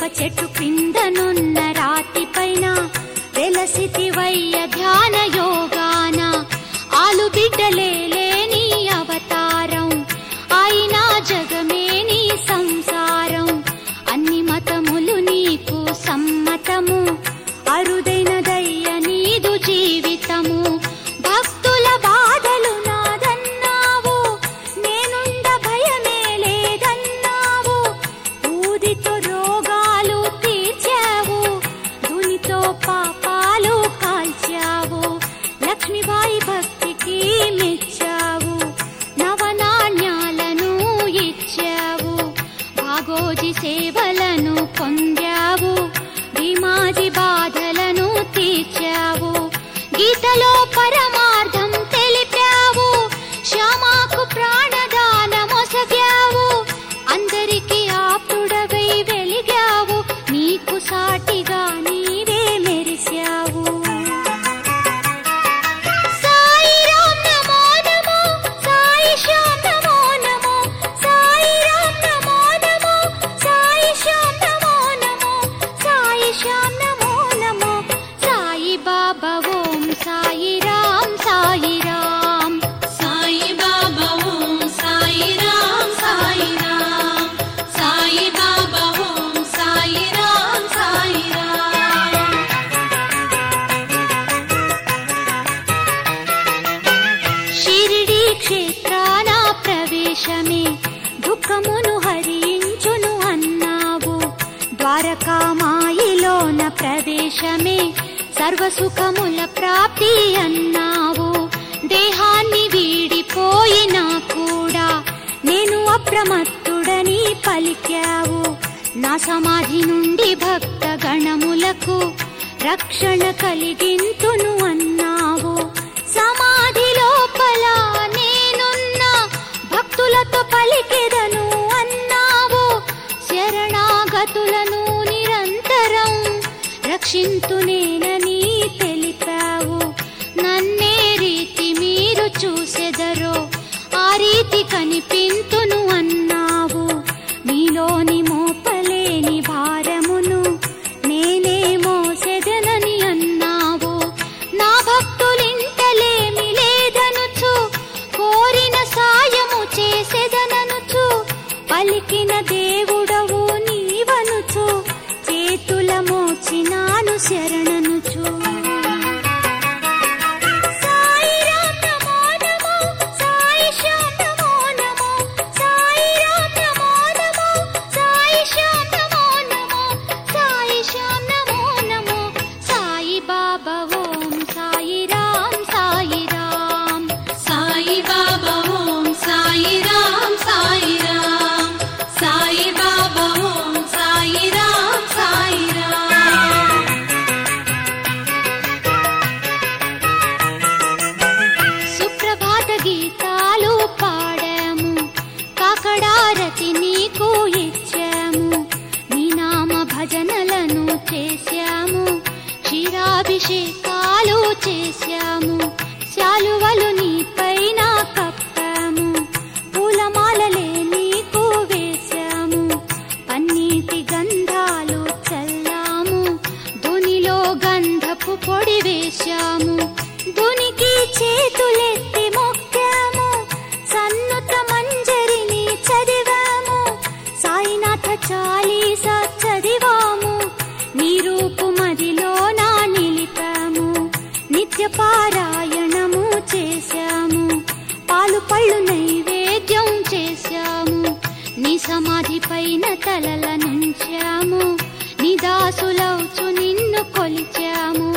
చెట్టు క్రిందనున్న రాతి పైన వెలసితివయ్య ధ్యాన యోగాన ఆలు బిడ్డలే లేని అవతారం అయినా జగమే నీ సంసారం అన్ని మతములు నీకు సమ్మతము అరుదైనదయ్య నీదు జీవితము భక్తుల బాధలు నాదన్నావు నేనుండ భయమే లేదన్నావు ఊదితో రోగాలు తీర్చావు ధునితో పాపాలు కాల్చావు లక్ష్మీబాయి భక్తికి మెచ్చావు నవనాణ్యాలను ఇచ్చావు భాగోజి సేవలను పొందావు భీమాజి బాధలను తీర్చావు గీతలో పరమార్థం తెలిపావు శ్యామాకు ప్రాణదానమొసగావు అందరికి ఆప్తుడవై వెలిగావు నీకు సాటిగా నీవే మెరిశావు సాయిరాం నమో నమో సాయి శ్యామ్ నమో నమో సాయిరాం నమో నమో సాయి శ్యామ్ నమో నమో సాయి శ్యామ్ నమో నమో సాయి బాబా ఓం సాయి రామ్ సాయి రామ్ సాయి బాబా ఓం సాయి రామ్ సాయి రామ్ సాయి బాబా ఓం సాయి రామ్ సాయి రామ్ షిరిడి క్షేత్రాన ప్రవేశమే దుఃఖమును హరించును అన్నావు ద్వారకామాయిలోన ప్రవేశమే సర్వసుఖముల ప్రాప్తి అన్నావు దేహాన్ని వీడిపోయినా కూడా నేను అప్రమత్తుడని పలికావు నా సమాధి నుండి భక్త గణములకు రక్షణ కలిగింతును అన్నావు సమాధి లోపల నేనున్న భక్తులతో పలికెదను అన్నావు శరణాగతులను నిరంతరం రక్షింతునేనని తెలిపావు నన్నే రీతి మీరు చూసెదరో ఆ రీతి కనిపింతును అన్నావు నీలోని మోపలేని భారమును నేనే మోసెదనని అన్నావు నా భక్తులింటలేమి లేదనుచు కోరిన సాయము చేసెదననుచు పలికిన దేవుడవు నీవనుచు చేతుల మోచినాను శరణనుచు సాయిరాం నమో నమో సాయి శ్యామ్ నమో నమో సాయిరాం నమో నమో సాయి శ్యామ్ నమో నమో సాయి శ్యామ్ నమో నమో సాయి బాబా ఓం సాయి రామ్ సాయి రామ్ సాయి బాబా ఓం సాయి రామ్ సాయి రామ్ సాయి బాబా ఓం సాయి రామ్ సాయి రామ్ సుప్రభాత గీతాలు పాడాము కాకడారతి నీకు ఇచ్చాము నీ నామ భజనలను చేశాము క్షీరాభిషేకాలు చేశాము శాలువలు నీ పైన కప్పాము పూలమాలలే నీకు వేశాము పన్నీటి గంధాలు చల్లాము ధునిలో గంధపు పొడి వేశాము ధునికి చేతులెత్తి మొక్కాము సన్నుత మంజరిని చదివాము సాయినాథ చాలీస చదివాము నీ రూపు మదిలో నా నిలిపాము నిత్య పారాయణము చేశాము పాలు పళ్ళు నైవేద్యం చేశాము నీ సమాధి పైన తలల నుంచాము నీ దాసులవుచు నిన్ను కొలిచాము